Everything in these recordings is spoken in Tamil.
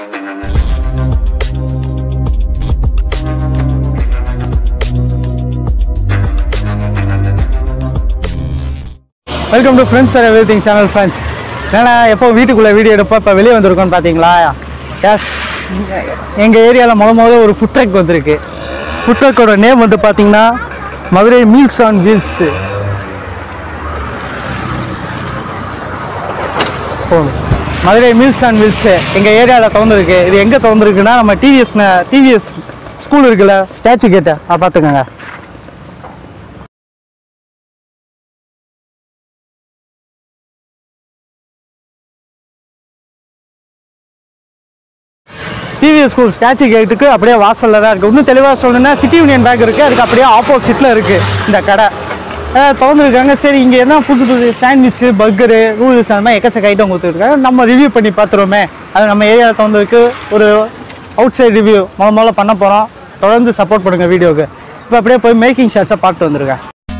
welcome to friends for everything channel friends ஏன்னா எப்போ வீட்டுக்குள்ளே வீடியோ எடுப்போம் இப்போ வெளியே வந்திருக்கோம்னு பார்த்தீங்களா எஸ் எங்கள் ஏரியாவில் முத முத ஒரு ஃபுட் ட்ரக் வந்திருக்கு ஃபுட் ட்ரக்கோட நேம் வந்து பார்த்தீங்கன்னா Madurai meals on wheels Madurai meals and wheels எங்கள் ஏரியாவில் திறந்துருக்கு இது எங்கே திறந்துருக்குன்னா நம்ம டிவிஎஸ் டிவிஎஸ் ஸ்கூல் இருக்குல்ல ஸ்டாச்சு கேட்ட அதை பார்த்துக்கோங்க டிவிஎஸ் ஸ்கூல் ஸ்டாச்சு கேட்டுக்கு அப்படியே வாசலில் தான் இருக்குது இன்னும் தெளிவாக சொல்லணும்னா சிட்டி யூனியன் பேங்க் இருக்குது அதுக்கு அப்படியே ஆப்போசிட்டில் இருக்குது இந்த கடை அஹ் திறந்துருக்காங்க சரி இங்கே என்ன புது புது சாண்ட்விச்சு பர்கரு ரூல்ஸ் அந்த மாதிரி எக்கச்சக்க ஐட்டம் கொடுத்துருக்காங்க நம்ம ரிவ்யூ பண்ணி பார்த்துருவோமே அது நம்ம ஏரியாவில் திறந்துருக்கு ஒரு அவுட் சைடு ரிவ்யூ முத முதல்ல பண்ண போகிறோம் தொடர்ந்து சப்போர்ட் பண்ணுங்கள் வீடியோக்கு இப்போ அப்படியே போய் மேக்கிங் ஷாட்ஸை பார்த்து வந்திருக்கேன்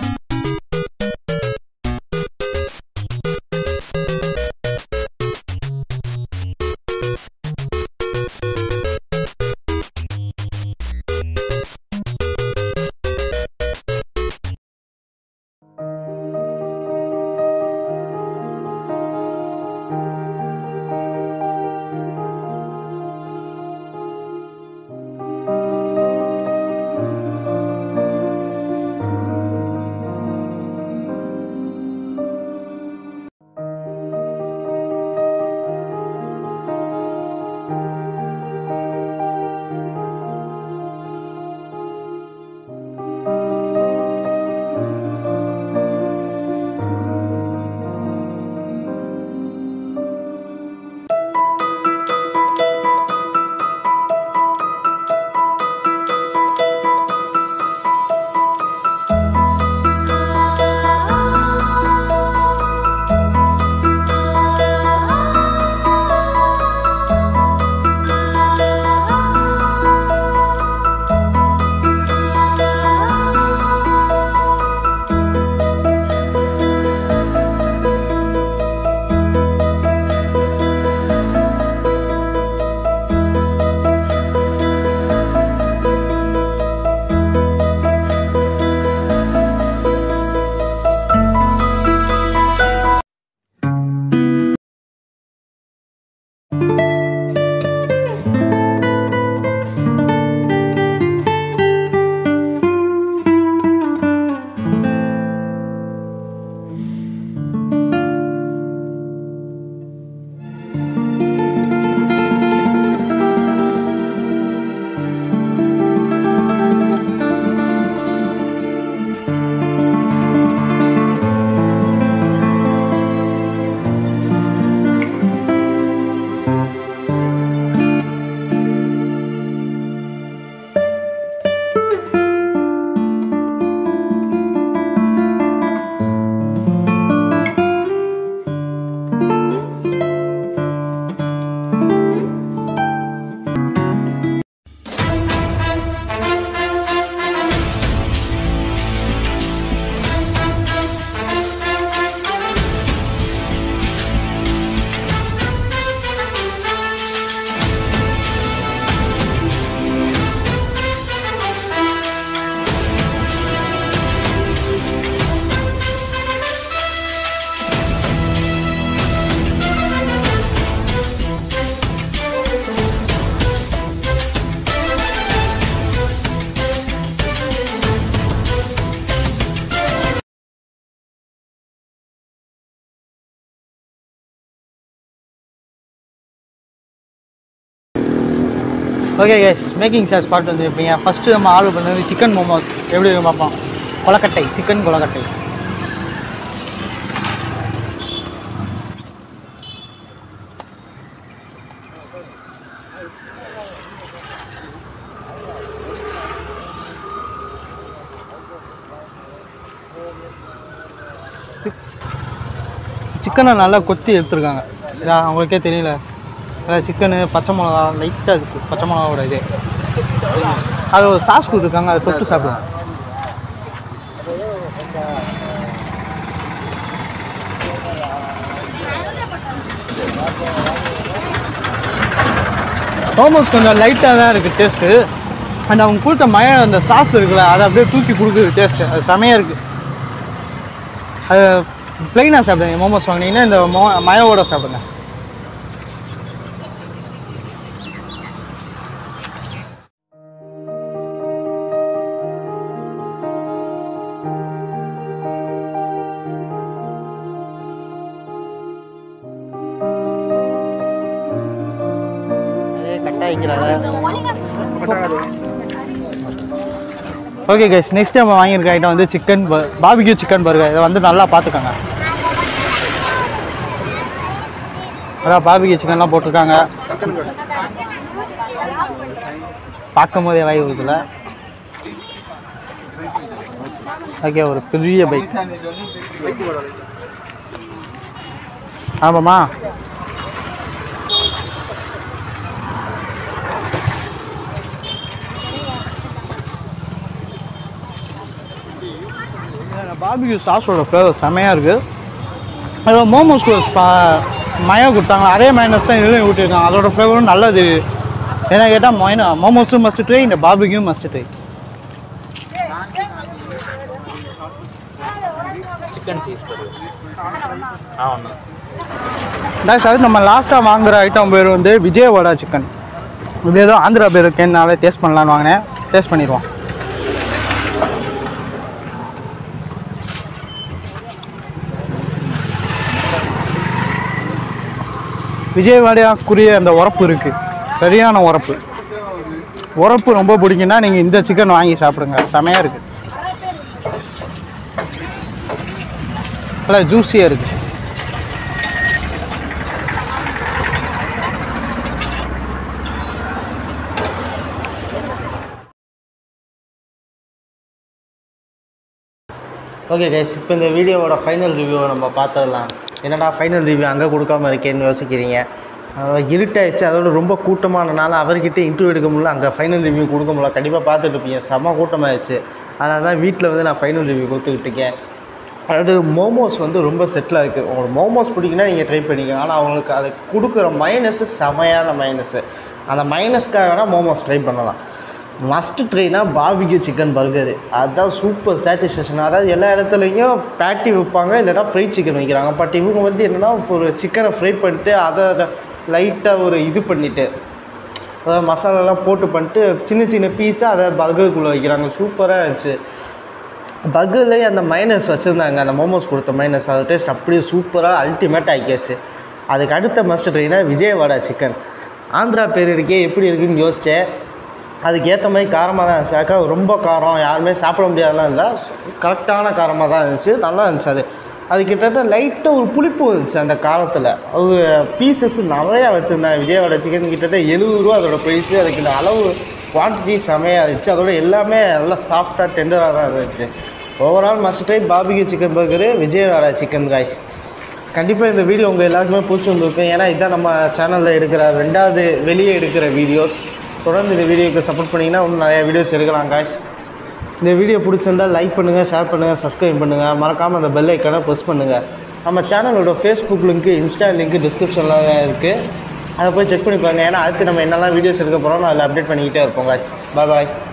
ஓகே கேஸ் மேக்கிங் சார்ஜ் பார்த்து வந்துருப்பீங்க ஃபஸ்ட்டு நம்ம ஆர்டர் பண்ணது சிக்கன் மோமோஸ் எப்படி இருக்குன்னு பார்ப்போம் கொலக்கட்டை சிக்கன் கொலக்கட்டை சிக்கனை நல்லா கொத்தி எடுத்துருக்காங்க இதா அவங்களுக்கே தெரியல அதாவது சிக்கனு பச்சை மிளகா லைட்டாக இருக்குது பச்சை மிளகாவோட இது அது ஒரு சாஸ் கொடுத்துருக்காங்க அதை தொட்டு சாப்பிடுவோம் மோமோஸ் கொஞ்சம் லைட்டாக தான் இருக்குது டேஸ்ட்டு அண்ட் அவங்க கொடுத்த மய அந்த சாஸ் இருக்குல்ல அதை அப்படியே தூக்கி கொடுக்குது டேஸ்ட்டு அது செமையாக இருக்குது அது ப்ளைனாக சாப்பிடுங்க மோமோஸ் வாங்கினீங்கன்னா இந்த மோ மயோவோட சாப்பிடுங்க ஓகே கைஸ் நெக்ஸ்ட் நம்ம வாங்கியிருக்க ஐட்டம் வந்து சிக்கன் பாபிக்யூ சிக்கன் பர்கர் இதை வந்து நல்லா பார்த்துக்கோங்க அதான் பாபிக்யூ சிக்கன்லாம் போட்டிருக்காங்க பார்க்கும் போதே வாய் ஊதுல ஓகே ஒரு பெரிய பைக் ஆமாம்மா பாபிக்யூ சாஸோட ஃப்ளேவர் செமையாக இருக்குது அதில் மோமோஸ் மயோ கொடுத்தாங்க அதே மைனஸ் தான் இதுலையும் ஊட்டியிருக்காங்க அதோட ஃப்ளேவரும் நல்லா தெரியுது ஏன்னா கேட்டால் மொயினா மோமோஸும் மஸ்ட் ட்ரை இந்த barbecue must try chicken cheese ஆ ஒன்று டாக்டர் அது நம்ம லாஸ்ட்டாக வாங்குற ஐட்டம் பேர் வந்து விஜயவாடா சிக்கன் இது ஏதோ ஆந்திரா பேர் இருக்கேன்னால டேஸ்ட் பண்ணலான்னு வாங்கினேன் டேஸ்ட் பண்ணிடுவோம் விஜயவாடாக்குரிய அந்த உரப்பு இருக்குது சரியான உரப்பு உரப்பு ரொம்ப பிடிக்குன்னா நீங்கள் இந்த சிக்கன் வாங்கி சாப்பிடுங்க செமையாக இருக்குது நல்லா ஜூஸியாக இருக்குது ஓகே கைஸ் இப்போ இந்த வீடியோவோட ஃபைனல் ரிவ்யூவை நம்ம பார்த்துடலாம் என்னடா ஃபைனல் ரிவ்யூ அங்கே கொடுக்காம இருக்கேன்னு யோசிக்கிறீங்க அஹ் இருட்டாயிடுச்சு அதோட ரொம்ப கூட்டமானனால அவர்கிட்ட இன்டர்வியூ எடுக்க முடியல அங்கே ஃபைனல் ரிவ்யூ கொடுக்க முடியல கண்டிப்பாக பார்த்துட்டு இருப்பீங்க செம்ம கூட்டமாகிடுச்சு அதனால தான் வீட்டில் வந்து நான் ஃபைனல் ரிவ்யூ கொடுத்துக்கிட்டு இருக்கேன் அதாவது மோமோஸ் வந்து ரொம்ப செட்டில் இருக்குது உங்களுக்கு மோமோஸ் பிடிக்குன்னா நீங்கள் ட்ரை பண்ணிக்கோங்க ஆனால் அவங்களுக்கு அது கொடுக்குற மைனஸு செமையான மைனஸு அந்த மைனஸ்க்காக வேணால் மோமோஸ் ட்ரை பண்ணலாம் மஸ்ட் ட்ரைனா பாபிக்யூ சிக்கன் பர்கரு அதுதான் சூப்பர் சாட்டிஸ்ஃபேக்ஷன் அதாவது எல்லா இடத்துலையும் பேட்டி வைப்பாங்க இல்லைன்னா ஃப்ரை சிக்கன் வைக்கிறாங்க பட் இவங்க வந்து என்னென்னா ஒரு சிக்கனை ஃப்ரை பண்ணிட்டு அதை லைட்டாக ஒரு இது பண்ணிவிட்டு அதாவது மசாலாலாம் போட்டு பண்ணிட்டு சின்ன சின்ன பீஸாக அதை பர்கருக்குள்ளே வைக்கிறாங்க சூப்பராக இருந்துச்சு பர்கர்லேயே அந்த மைனஸ் வச்சுருந்தாங்க அந்த மோமோஸ் கொடுத்த மைனஸ் அது டேஸ்ட் அப்படியே சூப்பராக அல்டிமேட் ஆக்கியாச்சு அதுக்கு அடுத்த மஸ்ட் ட்ரைனா விஜயவாடா சிக்கன் ஆந்திரா பேர் இருக்கே எப்படி இருக்குன்னு யோசித்தேன் அதுக்கு ஏற்ற மாதிரி காரமாக தான் இருந்துச்சு அக்கா ரொம்ப காரம் யாருமே சாப்பிட முடியாதெல்லாம் இல்லை கரெக்டான காரமாக தான் இருந்துச்சு நல்லா இருந்துச்சு அது அது கிட்டத்தட்ட லைட்டாக ஒரு புளிப்பு இருந்துச்சு அந்த காரத்தில் அது பீசஸ் நிறையா வச்சுருந்தாங்க விஜயவாடா சிக்கன் கிட்டத்தட்ட எழுபது ரூபா அதோட ப்ரைஸு அதுக்கு இந்த அளவு குவான்டிட்டி செமையாக இருந்துச்சு அதோட எல்லாமே நல்லா சாஃப்டாக டெண்டராக தான் இருந்துச்சு overall must try barbecue chicken burger Vijayawada chicken rice கண்டிப்பாக இந்த வீடியோ உங்கள் எல்லாருக்குமே பிடிச்சிருந்துருக்கும் ஏன்னா இதுதான் நம்ம சேனலில் எடுக்கிற ரெண்டாவது வெளியே எடுக்கிற வீடியோஸ் தொடர்ந்து இந்த வீடியோக்கு சப்போர்ட் பண்ணிங்கன்னா இன்னும் நிறைய வீடியோஸ் எடுக்கலாம் காய்ஸ் இந்த வீடியோ பிடிச்சிருந்தா லைக் பண்ணுங்கள் ஷேர் பண்ணுங்கள் சப்ஸ்கிரைப் பண்ணுங்கள் மறக்காமல் அந்த பெல் ஐக்கானை ப்ரெஸ் பண்ணுங்கள் நம்ம சேனலோட ஃபேஸ்புக் லிங்க்கு இன்ஸ்டா லிங்க்கு டிஸ்கிரிப்ஷனில் இருக்குது அதை போய் செக் பண்ணி பாருங்கள் ஏன்னா அடுத்து நம்ம என்னெல்லாம் வீடியோஸ் எடுக்க போகிறோம் அதில் அப்டேட் பண்ணிக்கிட்டே இருப்போம் காய்ஸ் பாய் பாய்